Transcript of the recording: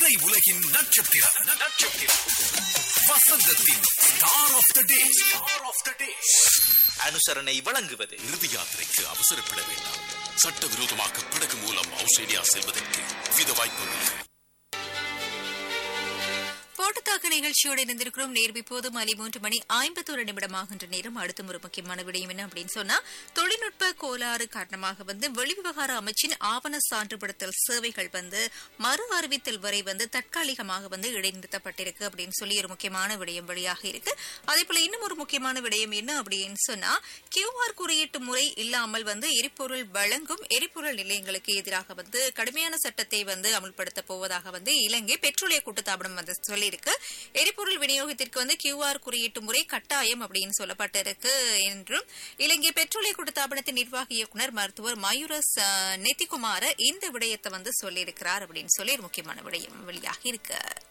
திரை உலகின் நட்சத்திரம் நட்சத்திரம் வசந்தத்தின் star of the day star of the day அனுசரணை வழங்குவது இறுதி யாத்திரைக்கு அவசரப்பட வேண்டாம் சட்டவிரோதமாக படகு மூலம் ஆஸ்திரேலியா செல்வதற்கு வித வாய்ப்புகள் போட்டுத்தாக்கு நிகழ்ச்சியோடு இணைந்திருக்கிறோம் நேர்வி போது மாலை மூன்று மணி ஐம்பத்தோரு நிமிடமாகின்ற நேரம் அடுத்த ஒரு முக்கியமான விடயம் என்ன அப்படின்னு சொன்னா தொழில்நுட்ப கோளாறு காரணமாக வந்து வெளிவிவகார அமைச்சின் ஆவண சான்றுபடுத்தல் சேவைகள் வந்து மறு அறிவித்தல் வரை வந்து தற்காலிகமாக வந்து இடைநிறுத்தப்பட்டிருக்கு அப்படின்னு சொல்லி ஒரு முக்கியமான விடயம் வெளியாக இருக்கு அதே போல இன்னும் ஒரு முக்கியமான விடயம் என்ன அப்படின்னு சொன்னா கியூஆர் குறியீட்டு முறை இல்லாமல் வந்து எரிபொருள் வழங்கும் எரிபொருள் நிலையங்களுக்கு எதிராக வந்து கடுமையான சட்டத்தை வந்து அமல்படுத்த போவதாக வந்து இலங்கை பெட்ரோலிய கூட்டுத்தாபனம் வந்து சொல்லியிருக்கு எரிபொருள் விநியோகத்திற்கு வந்து கியூஆர் குறியீட்டு முறை கட்டாயம் அப்படின்னு சொல்லப்பட்டிருக்கு என்றும் இலங்கை பெட்ரோலிய கூட்டுத்தாபனத்தின் நிர்வாக இயக்குநர் மருத்துவர் மயூரஸ் அஹ், நெத்திகுமார இந்த விடயத்தை வந்து சொல்லியிருக்கிறார் அப்படின்னு சொல்லி ஒரு முக்கியமான விடயம் வெளியாக இருக்கு